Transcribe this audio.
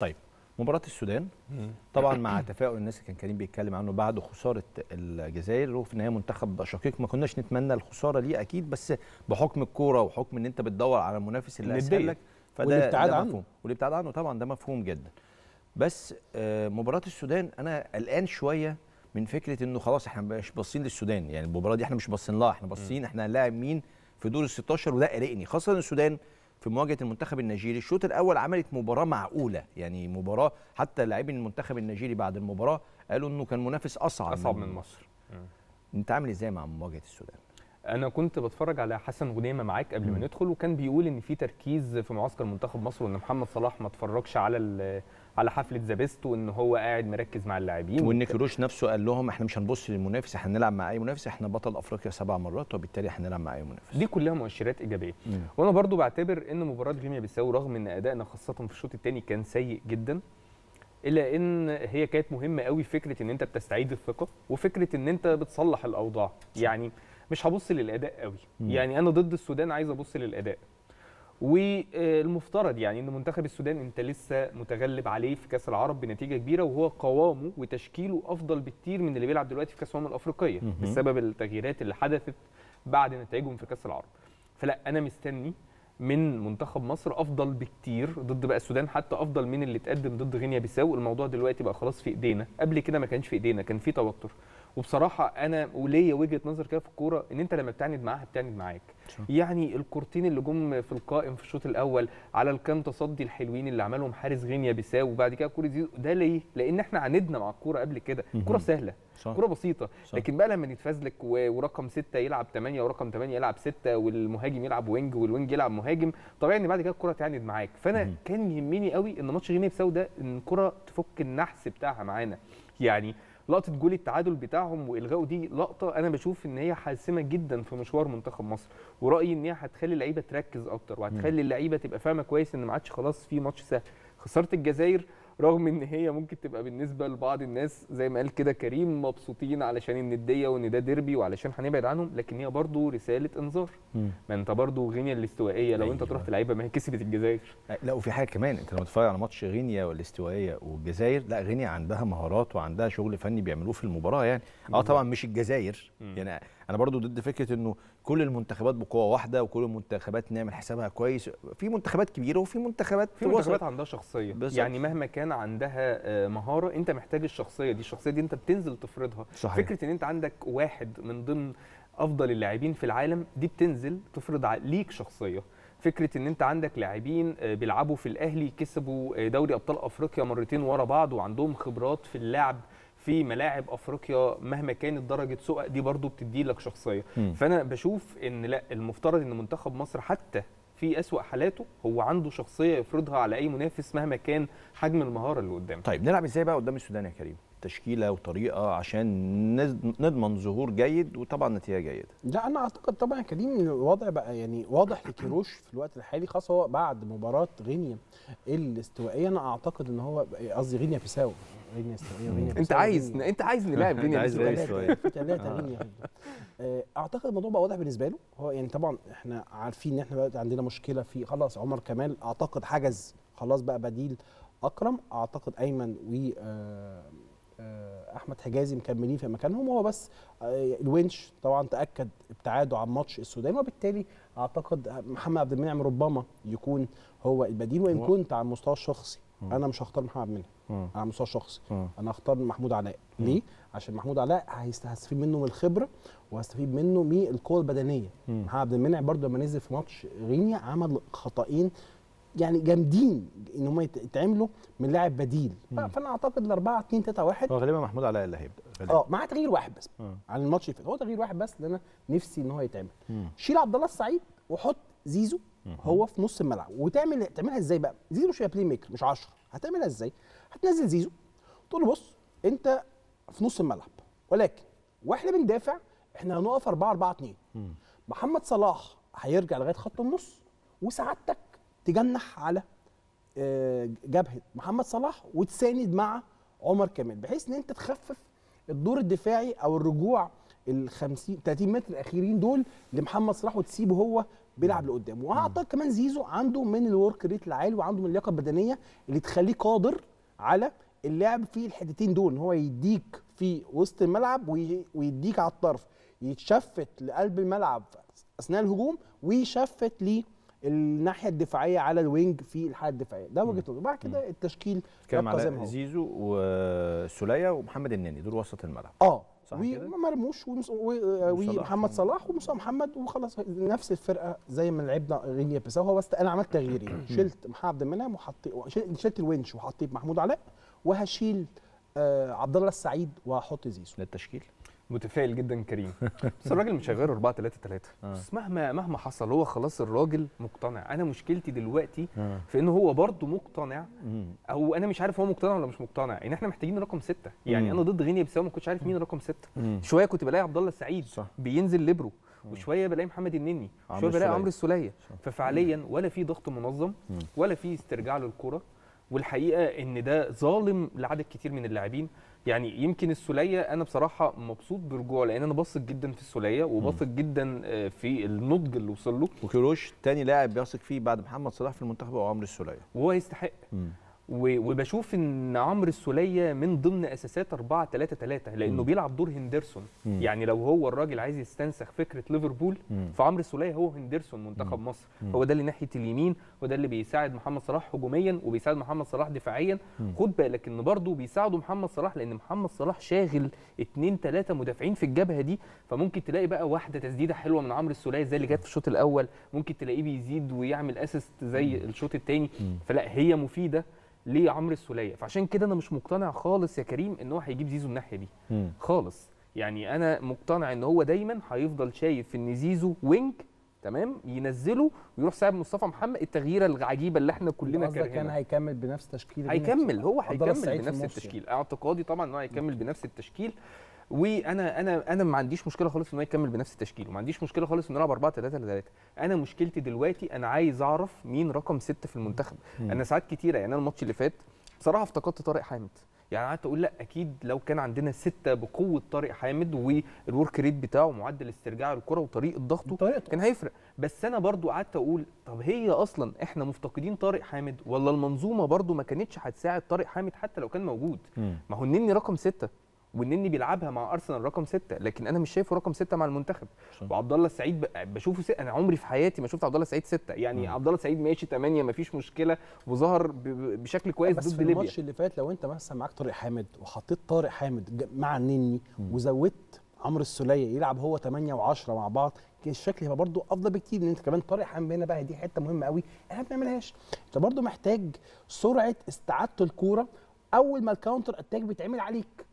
طيب مباراه السودان طبعا مع تفاؤل الناس اللي كان كريم بيتكلم عنه بعد خساره الجزائر وفي النهايه منتخب شقيق ما كناش نتمنى الخساره ليه اكيد بس بحكم الكوره وحكم ان انت بتدور على المنافس اللي اسهل لك فده والابتعاد ده عنه. مفهوم والابتعاد عنه طبعا ده مفهوم جدا بس آه، مباراه السودان انا قلقان شويه من فكره انه خلاص احنا مش باصين للسودان يعني المباراه دي احنا مش باصين لها احنا باصين احنا هنلاعب مين في دور ال 16 وده قلقني خاصه السودان في مواجهه المنتخب النيجيري الشوط الاول عملت مباراه معقوله يعني مباراه حتى لاعبين المنتخب النيجيري بعد المباراه قالوا انه كان منافس اصعب اصعب من مصر انت عامل ازاي مع مواجهه السودان انا كنت بتفرج على حسن غنيمه معاك قبل ما مم. ندخل وكان بيقول ان في تركيز في معسكر منتخب مصر وان محمد صلاح ما اتفرجش على ال- على حفله زابيست وان هو قاعد مركز مع اللاعبين وان كيروش نفسه قال لهم احنا مش هنبص للمنافس احنا هنلعب مع اي منافس احنا بطل افريقيا سبع مرات وبالتالي هنلعب مع اي منافس دي كلها مؤشرات ايجابيه مم. وانا برضو بعتبر ان مباراه غينيا بيساو رغم ان ادائنا خاصه في الشوط الثاني كان سيء جدا الا ان هي كانت مهمه قوي فكره ان انت بتستعيد الثقه وفكره ان انت بتصلح الاوضاع يعني مش هبص للاداء قوي مم. يعني انا ضد السودان عايز ابص للاداء والمفترض يعني ان منتخب السودان انت لسه متغلب عليه في كاس العرب بنتيجه كبيره وهو قوامه وتشكيله افضل بكتير من اللي بيلعب دلوقتي في كاس الامم الافريقيه مهم. بسبب التغييرات اللي حدثت بعد نتائجهم في كاس العرب فلا انا مستني من منتخب مصر افضل بكتير ضد بقى السودان حتى افضل من اللي اتقدم ضد غينيا بيساو الموضوع دلوقتي بقى خلاص في ايدينا قبل كده ما كانش في ايدينا كان في توتر وبصراحه انا وليا وجهه نظر كده في الكوره ان انت لما بتعند معاها بتعند معاك صح. يعني الكورتين اللي جم في القائم في الشوط الاول على الكام تصدي الحلوين اللي عملهم حارس غينيا بيساو وبعد كده كوره زيزو ده ليه لان احنا عاندنا مع الكوره قبل كده الكوره مهم. سهله صح. كوره بسيطه صح. لكن بقى لما نتفزلك و- ورقم ستة يلعب 8 ورقم 8 يلعب 6 والمهاجم يلعب وينج والوينج يلعب مهاجم طبيعي ان بعد كده الكوره تعاند معاك فانا مهم. كان يهمني قوي ان ماتش غينيا بيساو ده ان الكوره تفك النحس بتاعها معانا يعني لقطه جول التعادل بتاعهم والغائه دي لقطه انا بشوف ان هي حاسمه جدا في مشوار منتخب مصر ورايي ان هي هتخلي اللعيبه تركز اكتر وهتخلي اللعيبه تبقى فاهمه كويس ان ما عادش خلاص في ماتش سهل خساره الجزائر رغم ان هي ممكن تبقى بالنسبه لبعض الناس زي ما قال كده كريم مبسوطين علشان النديه وان ده ديربي وعلشان هنبعد عنهم لكن هي برضو رساله انذار مم. ما انت برضو غينيا الاستوائيه لو انت أيوة. تروح تلعبها ما هي كسبت الجزائر لا وفي حاجه كمان انت لما تتفرج على ماتش غينيا والاستوائيه والجزائر لا غينيا عندها مهارات وعندها شغل فني بيعملوه في المباراه يعني اه بالظبط. طبعا مش الجزائر مم. يعني انا برضو ضد فكره انه كل المنتخبات بقوه واحده وكل المنتخبات نعمل حسابها كويس في منتخبات كبيره وفي منتخبات في وسط. منتخبات عندها شخصيه بالظبط. يعني مهما كان عندها آه، مهاره انت محتاج الشخصيه دي الشخصيه دي انت بتنزل تفرضها صحيح. فكره ان انت عندك واحد من ضمن افضل اللاعبين في العالم دي بتنزل تفرض ع- ليك شخصيه فكره ان انت عندك لاعبين آه، بيلعبوا في الاهلي كسبوا آه، دوري ابطال افريقيا مرتين ورا بعض وعندهم خبرات في اللعب في ملاعب افريقيا مهما كانت درجه سوء دي برضو بتدي لك شخصيه مم. فانا بشوف ان لا المفترض ان منتخب مصر حتى في اسوا حالاته هو عنده شخصيه يفرضها على اي منافس مهما كان حجم المهاره اللي قدامه طيب نلعب ازاي بقى قدام السودان يا كريم تشكيله وطريقه عشان نز- نضمن ظهور جيد وطبعا نتيجه جيده لا انا اعتقد طبعا يا كريم ان الوضع بقى يعني واضح لكيروش في الوقت الحالي خاصه هو بعد مباراه غينيا الاستوائيه انا اعتقد ان هو قصدي غينيا بيساو غينيا استوائيه غينيا انت بيساو، عايز غينيا- انت عايز نلعب أنت غينيا عايز بالنسبة غينيا لك. شوية. في ثلاثة آه. غينيا آه، اعتقد الموضوع بقى واضح بالنسبه له هو يعني طبعا احنا عارفين ان احنا بقى عندنا مشكله في خلاص عمر كمال اعتقد حجز خلاص بقى بديل اكرم اعتقد ايمن و آه، آه، احمد حجازي مكملين في مكانهم هو بس آه، الونش طبعا تاكد ابتعاده عن ماتش السودان وبالتالي اعتقد محمد عبد المنعم ربما يكون هو البديل وان هو- كنت على المستوى الشخصي مم. انا مش هختار محمد عبد المنعم مم. على المستوى الشخصي مم. انا هختار محمود علاء مم. ليه عشان محمود علاء هيست- هستفيد منه من الخبره وهستفيد منه من القوه البدنيه مم. محمد عبد المنعم برضه لما نزل في ماتش غينيا عمل خطأين يعني جامدين ان هم يت- يتعملوا من لاعب بديل ف- مم. فانا اعتقد ال 4 2 3 1 هو غالبا محمود علاء اللي هيبدا غالبا اه مع تغيير واحد بس آه. عن الماتش اللي فات هو تغيير واحد بس اللي انا نفسي ان هو يتعمل مم. شيل عبد الله السعيد وحط زيزو مهم. هو في نص الملعب وتعمل تعملها ازاي بقى زيزو مش هيبقى بلاي ميكر مش 10 هتعملها ازاي هتنزل زيزو تقول له بص انت في نص الملعب ولكن واحنا بندافع احنا هنقف 4 4 2 مم. محمد صلاح هيرجع لغايه خط النص وسعادتك تجنح على آه، جبهه محمد صلاح وتساند مع عمر كمال بحيث ان انت تخفف الدور الدفاعي او الرجوع ال 50 30 متر الاخيرين دول لمحمد صلاح وتسيبه هو بيلعب لقدام واعتقد كمان زيزو عنده من الورك ريت العالي وعنده من اللياقه البدنيه اللي تخليه قادر على اللعب في الحتتين دول ان هو يديك في وسط الملعب وي- ويديك على الطرف يتشفت لقلب الملعب اثناء الهجوم ويشفت للناحيه الدفاعيه على الوينج في الحاله الدفاعيه ده وجهه نظري بعد كده التشكيل كلام يبقى زي ما على هو. زيزو وسوليه ومحمد النني دول وسط الملعب اه صح كده؟ ومرموش ومس- و- وصلاح. ومحمد صلاح ومصطفى محمد وخلاص نفس الفرقه زي ما لعبنا غينيا بيساو هو بس انا عملت تغييرين شلت محمد عبد المنعم وحطيت شلت شلت الونش وحطيت محمود علاء وهشيل آه عبد الله السعيد وهحط زيزو للتشكيل متفائل جدا كريم بس الراجل مش هيغير 4 3 3 آه. بس مهما مهما حصل هو خلاص الراجل مقتنع انا مشكلتي دلوقتي في ان هو برضه مقتنع مم. او انا مش عارف هو مقتنع ولا مش مقتنع ان احنا محتاجين رقم ستة يعني مم. انا ضد غينيا بيساو ما كنتش عارف مين رقم ستة مم. شويه كنت بلاقي عبد الله السعيد صح. بينزل ليبرو وشويه بلاقي محمد النني عمرو شويه بلاقي السولية. عمرو السوليه صح. ففعليا ولا في ضغط منظم مم. ولا في استرجاع للكره والحقيقه ان ده ظالم لعدد كتير من اللاعبين يعني يمكن السوليه انا بصراحه مبسوط برجوعه لان انا بثق جدا في السوليه وبثق جدا آه، في النضج اللي وصل له وكيروش تاني لاعب بيثق فيه بعد محمد صلاح في المنتخب هو عمرو السوليه وهو يستحق و- وبشوف ان عمرو السوليه من ضمن اساسات 4 3 3 لانه مم. بيلعب دور هندرسون مم. يعني لو هو الراجل عايز يستنسخ فكره ليفربول مم. فعمرو السوليه هو هندرسون منتخب مم. مصر مم. هو ده اللي ناحيه اليمين وده اللي بيساعد محمد صلاح هجوميا وبيساعد محمد صلاح دفاعيا مم. خد بالك ان برضه بيساعده محمد صلاح لان محمد صلاح شاغل اتنين تلاته مدافعين في الجبهه دي فممكن تلاقي بقى واحده تسديده حلوه من عمرو السوليه زي اللي جت في الشوط الاول ممكن تلاقيه بيزيد ويعمل اسيست زي الشوط الثاني مم. فلا هي مفيده لعمرو السوليه فعشان كده انا مش مقتنع خالص يا كريم ان هو هيجيب زيزو الناحيه دي مم. خالص يعني انا مقتنع ان هو دايما هيفضل شايف ان زيزو وينج تمام ينزله ويروح سايب مصطفى محمد التغييره العجيبه اللي احنا كلنا قصدك كان كارهينها هيكمل بنفس تشكيل هيكمل هو عبد الله هيكمل السعيد في بنفس النص التشكيل اعتقادي طبعا ان هو هيكمل بنفس التشكيل وانا انا انا ما عنديش مشكله خالص ان هو يكمل بنفس التشكيل وما عنديش مشكله خالص انه يلعب 4 3 3 انا مشكلتي دلوقتي انا عايز اعرف مين رقم 6 في المنتخب مم. انا ساعات كتيره يعني انا الماتش اللي فات بصراحه افتقدت طارق حامد يعني قعدت اقول لا اكيد لو كان عندنا سته بقوه طارق حامد والورك ريت بتاعه معدل استرجاع الكره وطريقه ضغطه طريقته كان هيفرق بس انا برضو قعدت اقول طب هي اصلا احنا مفتقدين طارق حامد ولا المنظومه برضو ما كانتش هتساعد طارق حامد حتى لو كان موجود مم. ما هو النني رقم ستة والنني بيلعبها مع ارسنال رقم ستة لكن انا مش شايفه رقم ستة مع المنتخب صح. وعبد الله السعيد ب- بشوفه ستة. انا عمري في حياتي ما شفت عبد الله السعيد ستة يعني مم. عبد الله السعيد ماشي 8 ما فيش مشكله وظهر ب- ب- بشكل كويس بس ضد في ليبيا الماتش اللي فات لو انت مثلا معاك طارق حامد وحطيت طارق حامد ج- مع النني وزودت عمرو السوليه يلعب هو 8 و10 مع بعض كان الشكل هيبقى برضو افضل بكتير ان انت كمان طارق حامد هنا بقى دي حته مهمه قوي احنا ما بنعملهاش انت برضو محتاج سرعه استعاده الكوره اول ما الكاونتر اتاك بيتعمل عليك